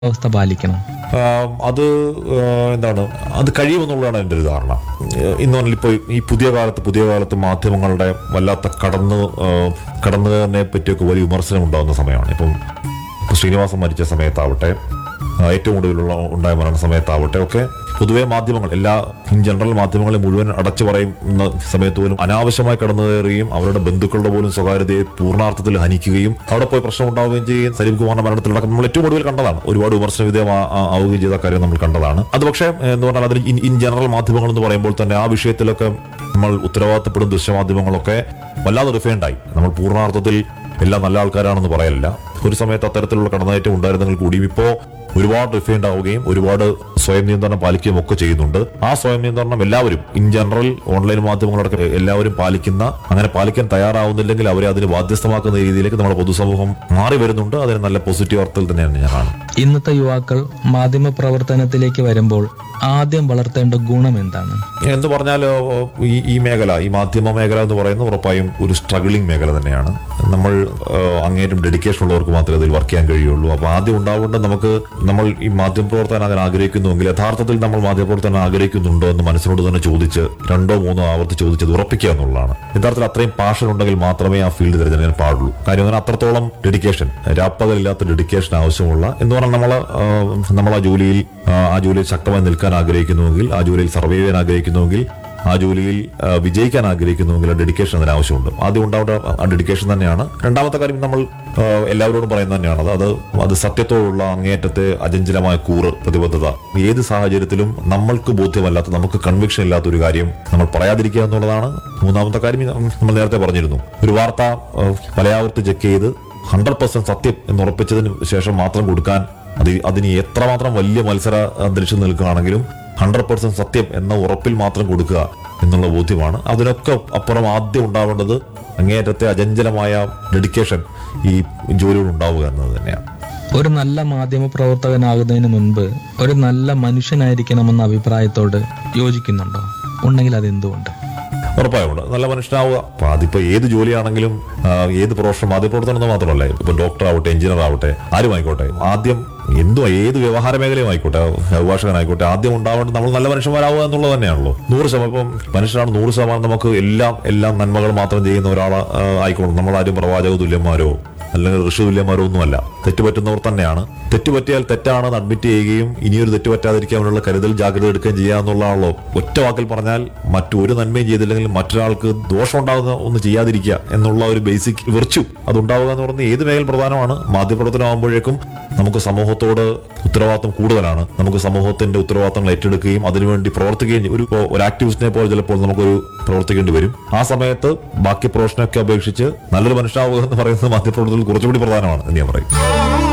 അവസ്ഥ പാലിക്കണം ആ, അത് ആ, എന്താണ് അത് കഴിയുമെന്നുള്ളതാണ് എൻ്റെ ഒരു ധാരണ ഇന്ന് പറഞ്ഞാൽ ഇപ്പോൾ ഈ പുതിയ കാലത്ത് പുതിയ കാലത്ത് മാധ്യമങ്ങളുടെ വല്ലാത്ത കടന്ന് ആ, കടന്നുകയറിനെ പറ്റിയൊക്കെ വലിയ വിമർശനം ഉണ്ടാകുന്ന സമയമാണ് ഇപ്പം ഇപ്പം ശ്രീനിവാസൻ മരിച്ച സമയത്താവട്ടെ ആ, ഏറ്റവും ഒടുവിലുള്ള ഉണ്ടായ മരണ സമയത്താവട്ടെ ഒക്കെ പൊതുവെ മാധ്യമങ്ങൾ എല്ലാ ഇൻ ജനറൽ മാധ്യമങ്ങളെ മുഴുവൻ അടച്ചു പറയുന്ന സമയത്ത് പോലും അനാവശ്യമായി കടന്നു കയറുകയും അവരുടെ ബന്ധുക്കളുടെ പോലും സ്വകാര്യതയെ പൂർണ്ണാർത്ഥത്തിൽ ഹനിക്കുകയും അവിടെ പോയി പ്രശ്നം ഉണ്ടാവുകയും ചെയ്യും സലീം കുമാറിന്റെ മരണത്തിലടക്കം നമ്മൾ ഏറ്റവും ഒടുവിൽ കണ്ടതാണ് ഒരുപാട് വിമർശന വിധേയമാ- ആ- ആവുകയും ചെയ്ത കാര്യം നമ്മൾ കണ്ടതാണ് അത് പക്ഷേ എന്ന് പറഞ്ഞാൽ അതിന് ഇൻ- ഇൻ ജനറൽ മാധ്യമങ്ങൾ എന്ന് പറയുമ്പോൾ തന്നെ ആ വിഷയത്തിലൊക്കെ നമ്മൾ ഉത്തരവാദിത്തപ്പെടുന്ന ദൃശ്യമാധ്യമങ്ങളൊക്കെ വല്ലാതെ റിഫൈൻഡായി നമ്മൾ പൂർണ്ണാർത്ഥത്തിൽ എല്ലാം നല്ല ആൾക്കാരാണെന്ന് പറയലില്ല ഒരു സമയത്ത് അത്തരത്തിലുള്ള കടന്നേറ്റം ഉണ്ടായിരുന്നെങ്കിൽ കൂടിയും ഇപ്പോ ഒരുപാട് റിഫൈൻഡ് ആവുകയും ഒരുപാട് സ്വയം നിയന്ത്രണം പാലിക്കുകയും ഒക്കെ ചെയ്യുന്നുണ്ട് ആ സ്വയം നിയന്ത്രണം എല്ലാവരും ഇൻ ജനറൽ ഓൺലൈൻ മാധ്യമങ്ങളടക്കം എല്ലാവരും പാലിക്കുന്ന അങ്ങനെ പാലിക്കാൻ തയ്യാറാവുന്നില്ലെങ്കിൽ അവരെ അതിന് ബാധ്യസ്ഥമാക്കുന്ന രീതിയിലേക്ക് നമ്മുടെ പൊതുസമൂഹം മാറി വരുന്നുണ്ട് അതിന് നല്ല പോസിറ്റീവ് അർത്ഥത്തിൽ തന്നെയാണ് ഞാൻ കാണുന്നത് ഇന്നത്തെ യുവാക്കൾ മാധ്യമ പ്രവർത്തനത്തിലേക്ക് വരുമ്പോൾ ആദ്യം വളർത്തേണ്ട ഗുണം എന്താണ് എന്ന് പറഞ്ഞാൽ ഈ ഈ മേഖല ഈ മാധ്യമ മേഖല എന്ന് പറയുന്നത് ഉറപ്പായും ഒരു സ്ട്രഗിളിംഗ് മേഖല തന്നെയാണ് നമ്മൾ ഏഹ്, അങ്ങേറ്റം ഡെഡിക്കേഷൻ ഉള്ളവർക്ക് മാത്രമേ അതിൽ വർക്ക് ചെയ്യാൻ കഴിയുള്ളൂ അപ്പോൾ ആദ്യം ഉണ്ടാവേണ്ടത് നമുക്ക് നമ്മൾ ഈ മാധ്യമ പ്രവർത്തനം അങ്ങനെ ആഗ്രഹിക്കുന്നുവെങ്കിൽ യഥാർത്ഥത്തിൽ നമ്മൾ മാധ്യമ പ്രവർത്തനം ആഗ്രഹിക്കുന്നുണ്ടോ എന്ന് മനസ്സിനോട് തന്നെ ചോദിച്ച് രണ്ടോ മൂന്നോ ആവർത്തി ചോദിച്ചത് ഉറപ്പിക്കുക എന്നുള്ളതാണ് യഥാർത്ഥത്തിൽ അത്രയും പാഷൻ ഉണ്ടെങ്കിൽ മാത്രമേ ആ ഫീൽഡ് തിരഞ്ഞെടുക്കാൻ പാടുള്ളൂ കാര്യം അങ്ങനെ അത്രത്തോളം ഡെഡിക്കേഷൻ രാപ്പകലില്ലാത്ത ഡെഡിക്കേഷൻ ആവശ്യമുള്ള എന്ന് പറഞ്ഞാൽ നമ്മൾ നമ്മൾ ആ ജോലിയിൽ ആ, ആ ജോലിയിൽ ശക്തമായി നിൽക്കാൻ ആഗ്രഹിക്കുന്നുവെങ്കിൽ ആ ജോലിയിൽ സർവൈവ് ചെയ്യാൻ ആഗ്രഹിക്കുന്നുവെങ്കിൽ ആ ജോലിയിൽ ആ, വിജയിക്കാൻ ആഗ്രഹിക്കുന്നുവെങ്കിൽ ആ ഡെഡിക്കേഷൻ അതിന് ആവശ്യമുണ്ട് ആദ്യം ഉണ്ടാവേണ്ട ആ ഡെഡിക്കേഷൻ തന്നെയാണ് രണ്ടാമത്തെ കാര്യം നമ്മൾ ആ, എല്ലാവരോടും പറയുന്നത് തന്നെയാണ് അത് അത് അത് സത്യത്തോടുള്ള അങ്ങേയറ്റത്തെ അചഞ്ചലമായ കൂറ് പ്രതിബദ്ധത ഏത് സാഹചര്യത്തിലും നമ്മൾക്ക് ബോധ്യമല്ലാത്ത നമുക്ക് കൺവിക്ഷൻ ഇല്ലാത്ത ഒരു കാര്യം നമ്മൾ പറയാതിരിക്കുക എന്നുള്ളതാണ് മൂന്നാമത്തെ കാര്യം നമ്മൾ നേരത്തെ പറഞ്ഞിരുന്നു ഒരു വാർത്ത ആ, പലയാവർത്തി ചെക്ക് ചെയ്ത് ഹൺഡ്രഡ് പെർസെന്റ് സത്യം എന്ന് ഉറപ്പിച്ചതിന് ശേഷം മാത്രം കൊടുക്കാൻ അത് അതിന് എത്രമാത്രം വലിയ മത്സര അന്തരീക്ഷം നിൽക്കുകയാണെങ്കിലും ഹൺഡ്രഡ് പെർസെന്റ് സത്യം എന്ന ഉറപ്പിൽ മാത്രം കൊടുക്കുക എന്നുള്ള ബോധ്യമാണ് അതിനൊക്കെ അപ്പുറം ആദ്യം ഉണ്ടാവേണ്ടത് അങ്ങേയറ്റത്തെ അചഞ്ചലമായ ഡെഡിക്കേഷൻ ഈ ജോലിയോട് ഉണ്ടാവുക എന്നത് തന്നെയാണ് ഒരു നല്ല മാധ്യമ പ്രവർത്തകനാകുന്നതിന് മുൻപ് ഒരു നല്ല മനുഷ്യനായിരിക്കണമെന്ന അഭിപ്രായത്തോട് യോജിക്കുന്നുണ്ടോ ഉണ്ടെങ്കിൽ അതെന്തുകൊണ്ട് ഉറപ്പായുണ്ട് നല്ല മനുഷ്യനാവുക അപ്പൊ അതിപ്പോ ഏത് ജോലിയാണെങ്കിലും ആ, ഏത് പ്രൊഫഷൻ മാധ്യമപ്രവർത്തനം എന്ന് മാത്രമല്ല ഇപ്പൊ ഡോക്ടർ ആവട്ടെ എഞ്ചിനീയർ ആവട്ടെ ആരും ആയിക്കോട്ടെ ആദ്യം എന്തോ ഏത് വ്യവഹാര മേഖലയും ആയിക്കോട്ടെ അഭിഭാഷകനായിക്കോട്ടെ ആദ്യം ഉണ്ടാവേണ്ടത് നമ്മൾ നല്ല മനുഷ്യന്മാരാവുക എന്നുള്ളത് തന്നെയാണല്ലോ നൂറ് ശതമാനം ഇപ്പം മനുഷ്യനാണ് നൂറ് ശതമാനം നമുക്ക് എല്ലാം എല്ലാം നന്മകൾ മാത്രം ചെയ്യുന്ന ഒരാൾ ആയിക്കോളും നമ്മളാരും പ്രവാചക തുല്യന്മാരോ അല്ലെങ്കിൽ ഋഷി തുല്യന്മാരോ ഒന്നുമല്ല തെറ്റുപറ്റുന്നവർ തന്നെയാണ് തെറ്റുപറ്റിയാൽ തെറ്റാണെന്ന് അഡ്മിറ്റ് ചെയ്യുകയും ഇനിയൊരു തെറ്റ് പറ്റാതിരിക്കാനുള്ള കരുതൽ ജാഗ്രത എടുക്കുകയും ചെയ്യുക എന്നുള്ളതാണല്ലോ ഒറ്റ വാക്കിൽ പറഞ്ഞാൽ മറ്റൊരു നന്മയും ചെയ്തില്ലെങ്കിൽ മറ്റൊരാൾക്ക് ദോഷം ഉണ്ടാകുന്ന ഒന്ന് ചെയ്യാതിരിക്കുക എന്നുള്ള ഒരു ബേസിക് വിർച്ചു അതുണ്ടാവുക എന്ന് പറയുന്നത് ഏത് മേഖല പ്രധാനമാണ് മാധ്യമപ്രവർത്തനം ആകുമ്പോഴേക്കും നമുക്ക് സമൂഹത്തോട് ഉത്തരവാദിത്വം കൂടുതലാണ് നമുക്ക് സമൂഹത്തിന്റെ ഉത്തരവാദിത്തങ്ങൾ ഏറ്റെടുക്കുകയും അതിനുവേണ്ടി പ്രവർത്തിക്കുകയും ചെയ്യും. ഒരു ഒരു ആക്ടിവിസ്റ്റിനെ പോലെ ചിലപ്പോൾ നമുക്കൊരു പ്രവർത്തിക്കേണ്ടി വരും ആ സമയത്ത് ബാക്കി പ്രൊഫഷനൊക്കെ അപേക്ഷിച്ച് നല്ലൊരു മനുഷ്യനാവുക എന്ന് പറയുന്നത് മാധ്യമപ്രവർത്തനത്തിൽ കുറച്ചുകൂടി പ്രധാനമാണ് എന്ന് ഞാൻ പറയും